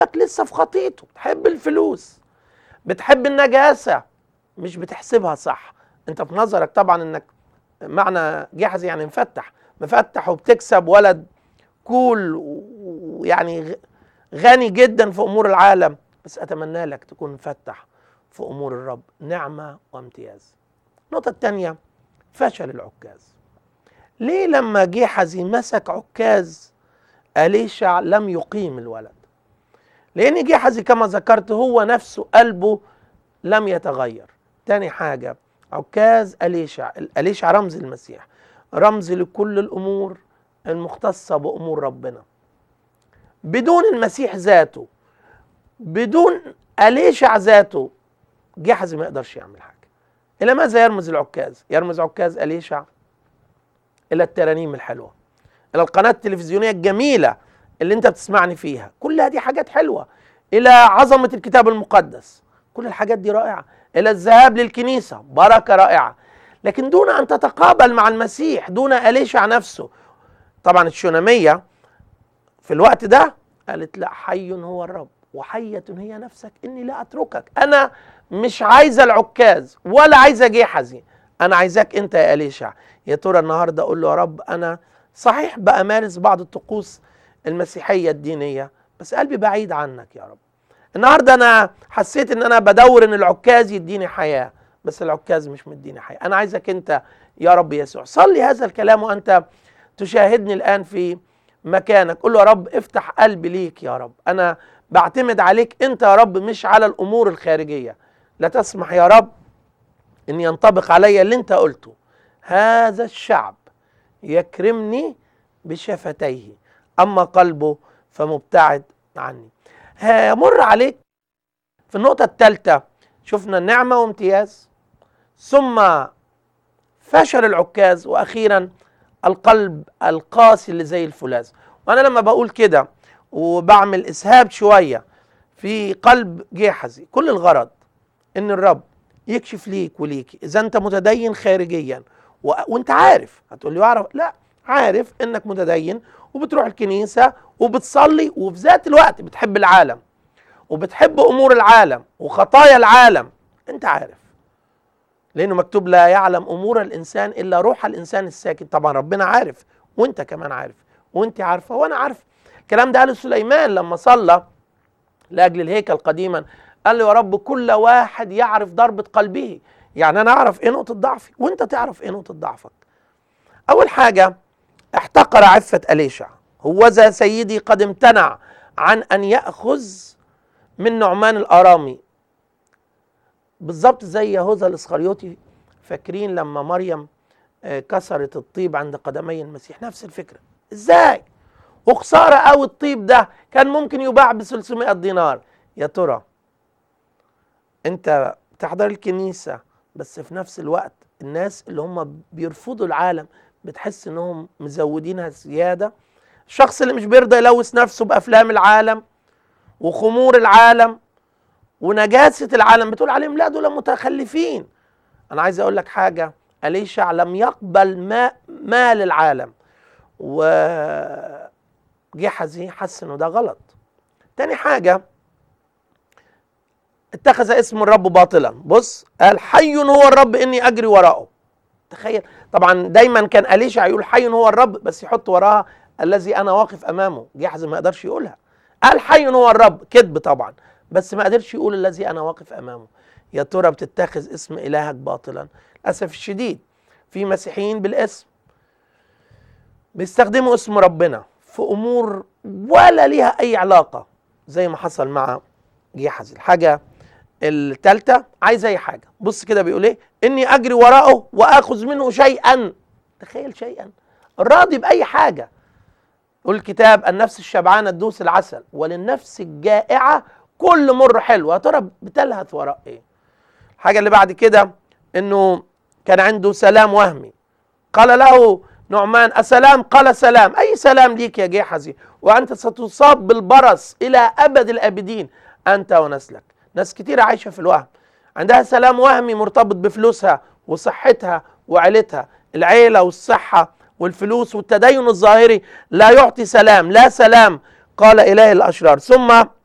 لسه في خطيته بتحب الفلوس بتحب النجاسة مش بتحسبها صح انت في نظرك طبعا انك معنى جاحظ يعني مفتح مفتح وبتكسب ولد كول ويعني غني جدا في امور العالم بس اتمنى لك تكون مفتح في امور الرب نعمه وامتياز النقطه الثانيه فشل العكاز ليه لما جيحزي مسك عكاز أليشع لم يقيم الولد لأن جيحزي كما ذكرت هو نفسه قلبه لم يتغير تاني حاجة عكاز أليشع أليشع رمز المسيح رمز لكل الأمور المختصة بأمور ربنا بدون المسيح ذاته بدون أليشع ذاته جحز ما يقدرش يعمل حاجة إلى ماذا يرمز العكاز؟ يرمز عكاز أليشع إلى الترانيم الحلوة إلى القناة التلفزيونية الجميلة اللي أنت بتسمعني فيها كل هذه حاجات حلوة إلى عظمة الكتاب المقدس كل الحاجات دي رائعة إلى الذهاب للكنيسة بركة رائعة لكن دون أن تتقابل مع المسيح دون أليشع نفسه طبعا الشونامية في الوقت ده قالت لا حي هو الرب وحية هي نفسك إني لا أتركك أنا مش عايزة العكاز ولا عايزة جيحزي أنا عايزاك أنت يا أليشع يا ترى النهاردة أقول له يا رب أنا صحيح بأمارس بعض الطقوس المسيحية الدينية بس قلبي بعيد عنك يا رب النهاردة أنا حسيت إن أنا بدور إن العكاز يديني حياة بس العكاز مش مديني حياة أنا عايزك أنت يا رب يسوع صلي هذا الكلام وأنت تشاهدني الآن في مكانك قول له يا رب افتح قلبي ليك يا رب أنا بعتمد عليك أنت يا رب مش على الأمور الخارجية لا تسمح يا رب أن ينطبق علي اللي أنت قلته هذا الشعب يكرمني بشفتيه أما قلبه فمبتعد عني هيمر عليك في النقطة الثالثة شفنا النعمة وامتياز ثم فشل العكاز وأخيرا القلب القاسي اللي زي الفولاذ وأنا لما بقول كده وبعمل إسهاب شوية في قلب جيحزي كل الغرض إن الرب يكشف ليك وليكي إذا أنت متدين خارجيا و... وأنت عارف هتقول لي أعرف لا عارف إنك متدين وبتروح الكنيسة وبتصلي وفي ذات الوقت بتحب العالم وبتحب امور العالم وخطايا العالم انت عارف لانه مكتوب لا يعلم امور الانسان الا روح الانسان الساكن طبعا ربنا عارف وانت كمان عارف وانت عارفه وانا عارف الكلام ده قاله سليمان لما صلى لاجل الهيكل قديما قال له يا رب كل واحد يعرف ضربه قلبه يعني انا اعرف ايه نقطه ضعفي وانت تعرف ايه نقطه ضعفك اول حاجه احتقر عفه اليشع هو ذا سيدي قد امتنع عن ان ياخذ من نعمان الارامي بالظبط زي يهوذا الاسخريوطي فاكرين لما مريم كسرت الطيب عند قدمي المسيح نفس الفكره ازاي وخساره قوي الطيب ده كان ممكن يباع ب 300 دينار يا ترى انت بتحضر الكنيسه بس في نفس الوقت الناس اللي هم بيرفضوا العالم بتحس انهم مزودينها زياده الشخص اللي مش بيرضى يلوث نفسه بافلام العالم وخمور العالم ونجاسة العالم بتقول عليهم لا دول متخلفين أنا عايز أقول لك حاجة أليشع لم يقبل ما مال العالم وجحزي حس إنه ده غلط تاني حاجة اتخذ اسم الرب باطلا بص قال حي هو الرب إني أجري وراءه تخيل طبعا دايما كان أليشع يقول حي هو الرب بس يحط وراها الذي أنا واقف أمامه جحزي ما يقدرش يقولها قال حي هو الرب كذب طبعا بس ما قدرش يقول الذي انا واقف امامه يا ترى بتتخذ اسم الهك باطلا للاسف الشديد في مسيحيين بالاسم بيستخدموا اسم ربنا في امور ولا ليها اي علاقه زي ما حصل مع جيحز الحاجه الثالثه عايز اي حاجه بص كده بيقول ايه اني اجري وراءه واخذ منه شيئا تخيل شيئا راضي باي حاجه يقول الكتاب النفس الشبعانة تدوس العسل وللنفس الجائعة كل مر حلو يا ترى بتلهث وراء ايه الحاجة اللي بعد كده انه كان عنده سلام وهمي قال له نعمان أسلام قال سلام أي سلام ليك يا جيحزي وأنت ستصاب بالبرص إلى أبد الآبدين أنت ونسلك ناس كتير عايشة في الوهم عندها سلام وهمي مرتبط بفلوسها وصحتها وعيلتها العيلة والصحة والفلوس والتدين الظاهري لا يعطي سلام لا سلام قال إله الأشرار ثم